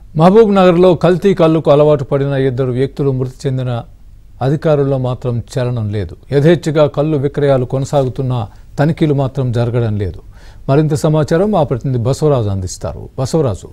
మహబూబ్ నగర్లో కల్తీ కల్లుకు అలవాటు పడిన ఇద్దరు వ్యక్తులు మృతి చెందిన అధికారుల్లో మాత్రం చలనం లేదు యథేచ్ఛగా కళ్ళు విక్రయాలు కొనసాగుతున్నా తనిఖీలు మాత్రం జరగడం లేదు మరింత సమాచారం మా ప్రతినిధి బసవరాజు అందిస్తారు బసవరాజు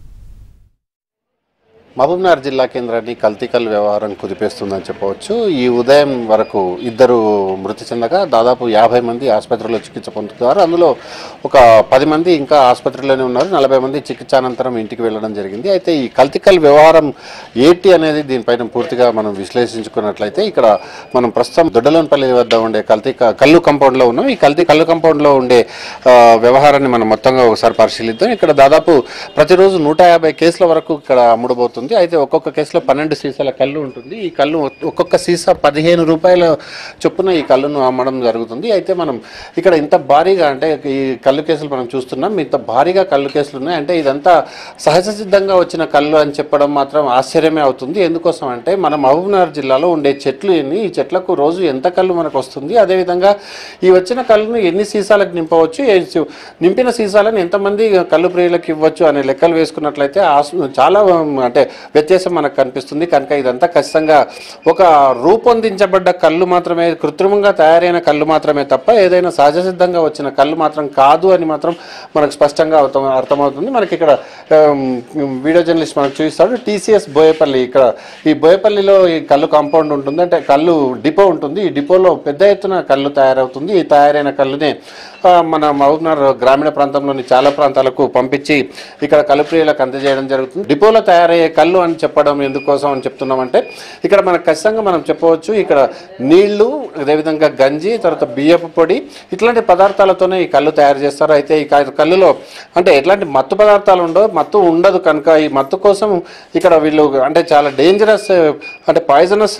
మహబూబ్నగర్ జిల్లా కేంద్రాన్ని కల్తీకల్ వ్యవహారం కుదిపేస్తుందని చెప్పవచ్చు ఈ ఉదయం వరకు ఇద్దరు మృతి చెందగా దాదాపు యాభై మంది ఆసుపత్రిలో చికిత్స పొందుతున్నారు అందులో ఒక పది మంది ఇంకా ఆసుపత్రిలోనే ఉన్నారు నలభై మంది చికిత్స అనంతరం ఇంటికి వెళ్ళడం జరిగింది అయితే ఈ కల్తీకల్ వ్యవహారం ఏంటి అనేది దీనిపైన పూర్తిగా మనం విశ్లేషించుకున్నట్లయితే ఇక్కడ మనం ప్రస్తుతం దొడ్డలోనపల్లి వద్ద ఉండే కల్తీ క- కల్లు కాంపౌండ్లో ఉన్నాం ఈ కల్తీ కల్లు కాంపౌండ్లో ఉండే ఆ, వ్యవహారాన్ని మనం మొత్తంగా ఒకసారి పరిశీలిద్దాం ఇక్కడ దాదాపు ప్రతిరోజు నూట యాభై కేసుల వరకు ఇక్కడ అమ్ముడుపోతుంది అయితే ఒక్కొక్క కేసులో పన్నెండు సీసాల కళ్ళు ఉంటుంది ఈ కళ్ళు ఒక్కొక్క సీసా పదిహేను రూపాయల చొప్పున ఈ కళ్ళును అమ్మడం జరుగుతుంది అయితే మనం ఇక్కడ ఇంత భారీగా అంటే ఈ కళ్ళు కేసులు మనం చూస్తున్నాం ఇంత భారీగా కళ్ళు కేసులు ఉన్నాయి అంటే ఇదంతా సహజ సిద్ధంగా వచ్చిన కళ్ళు అని చెప్పడం మాత్రం ఆశ్చర్యమే అవుతుంది ఎందుకోసం అంటే మన మహబూబ్నగర్ జిల్లాలో ఉండే చెట్లు ఎన్ని ఈ చెట్లకు రోజు ఎంత కళ్ళు మనకు వస్తుంది అదేవిధంగా ఈ వచ్చిన కళ్ళను ఎన్ని సీసాలకు నింపవచ్చు ఏ సి- నింపిన సీసాలను ఎంతమంది కళ్ళు ప్రియులకు ఇవ్వచ్చు అనే లెక్కలు వేసుకున్నట్లయితే ఆస్- చాలా ఉమ్, అంటే వ్యత్యాసం మనకు కనిపిస్తుంది కనుక ఇదంతా ఖచ్చితంగా ఒక రూపొందించబడ్డ కళ్ళు మాత్రమే కృత్రిమంగా తయారైన కళ్ళు మాత్రమే తప్ప ఏదైనా సహజ సిద్ధంగా వచ్చిన కళ్ళు మాత్రం కాదు అని మాత్రం మనకు స్పష్టంగా అర్థం అర్థమవుతుంది మనకి ఇక్కడ ఆమ్, వీడియో జర్నలిస్ట్ మనకు చూపిస్తాడు టీసీఎస్ బోయపల్లి ఇక్కడ ఈ బోయపల్లిలో ఈ కళ్ళు కాంపౌండ్ ఉంటుంది అంటే కళ్ళు డిపో ఉంటుంది ఈ డిపోలో పెద్ద ఎత్తున కళ్ళు తయారవుతుంది ఈ తయారైన కళ్ళునే ఆ, మన మహబూబ్నగర్ గ్రామీణ ప్రాంతంలోని చాలా ప్రాంతాలకు పంపించి ఇక్కడ కళ్ళు ప్రియులకు అందజేయడం జరుగుతుంది డిపోలో తయారయ్యే కళ్ళు అని చెప్పడం ఎందుకోసం అని చెప్తున్నామంటే ఇక్కడ మనకు ఖచ్చితంగా మనం చెప్పవచ్చు ఇక్కడ నీళ్లు అదేవిధంగా గంజి తర్వాత బియ్యపు పొడి ఇట్లాంటి పదార్థాలతోనే ఈ కళ్ళు తయారు చేస్తారు అయితే ఈ క- కళ్ళులో అంటే ఎట్లాంటి మత్తు పదార్థాలు ఉండవు మత్తు ఉండదు కనుక ఈ మత్తు కోసం ఇక్కడ వీళ్ళు అంటే చాలా డేంజరస్ అంటే పాయిజనస్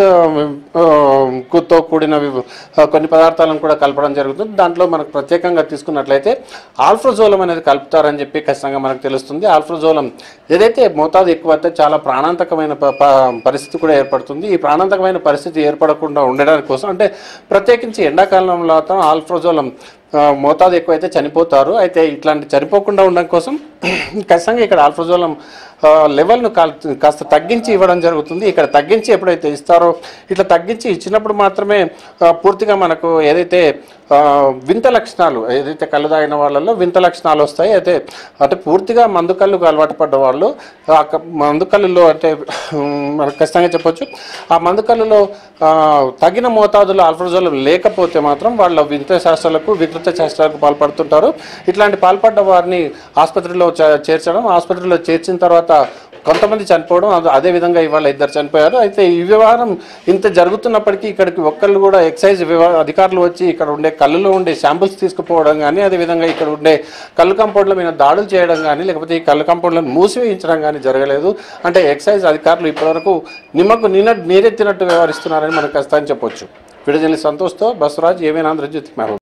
తో కూడిన కొన్ని పదార్థాలను కూడా కలపడం జరుగుతుంది దాంట్లో మనకు ప్రత్యేకంగా తీసుకున్నట్లయితే ఆల్ఫ్రోజోలం అనేది కలుపుతారని చెప్పి ఖచ్చితంగా మనకు తెలుస్తుంది ఆల్ఫ్రోజోలం ఏదైతే మోతాదు ఎక్కువ అయితే చాలా ప్రాణాంతకమైన ప- ప- పరిస్థితి కూడా ఏర్పడుతుంది ఈ ప్రాణాంతకమైన పరిస్థితి ఏర్పడకుండా ఉండడానికి కోసం అంటే ప్రత్యేకించి ఎండాకాలంలో మాత్రం ఆల్ఫ్రోజోలం ఆ, మోతాదు ఎక్కువైతే చనిపోతారు అయితే ఇట్లాంటి చనిపోకుండా ఉండడం కోసం ఖచ్చితంగా ఇక్కడ ఆల్ఫ్రోజోలం ఆ, లెవెల్ను కాల్- కాస్త తగ్గించి ఇవ్వడం జరుగుతుంది ఇక్కడ తగ్గించి ఎప్పుడైతే ఇస్తారో ఇట్లా తగ్గించి ఇచ్చినప్పుడు మాత్రమే ఆ, పూర్తిగా మనకు ఏదైతే ఆ, వింత లక్షణాలు ఏదైతే కళ్ళు తాగిన వాళ్ళలో వింత లక్షణాలు వస్తాయి అయితే అంటే పూర్తిగా మందు కళ్ళుకు అలవాటు పడ్డ వాళ్ళు ఆ క- మందు కళ్ళులో అంటే ఉమ్, మనకు ఖచ్చితంగా చెప్పొచ్చు ఆ మందు కళ్ళులో ఆ, తగిన మోతాదులో ఆల్ఫ్రోజోల్ లేకపోతే మాత్రం వాళ్ళ వింత శాస్త్రాలకు వికృత శాస్త్రాలకు పాల్పడుతుంటారు ఇట్లాంటి పాల్పడ్డ వారిని ఆసుపత్రిలో చే- చేర్చడం ఆసుపత్రిలో చేర్చిన తర్వాత కొంతమంది చనిపోవడం అదే- అదే విధంగా ఇవాళ ఇద్దరు చనిపోయారు అయితే ఈ వ్యవహారం ఇంత జరుగుతున్నప్పటికీ ఇక్కడికి ఒక్కళ్ళు కూడా ఎక్సైజ్ విభా అధికారులు వచ్చి ఇక్కడ ఉండే కళ్ళులో ఉండే శాంపుల్స్ తీసుకుపోవడం కానీ అదేవిధంగా ఇక్కడ ఉండే కళ్ళు కాంపౌండ్ల మీద దాడులు చేయడం కానీ లేకపోతే ఈ కళ్ళు కాంపౌండ్లను మూసివేయించడం కానీ జరగలేదు అంటే ఎక్సైజ్ అధికారులు ఇప్పటివరకు నిమ్మకు నిన్న నీరెత్తినట్టు వ్యవహరిస్తున్నారని మనకు ఖచ్చితంగా చెప్పొచ్చు విడుదల సంతోష్తో బసవరాజ్ ఏమైనా ఆంధ్రజ్యోతి మహబూబ్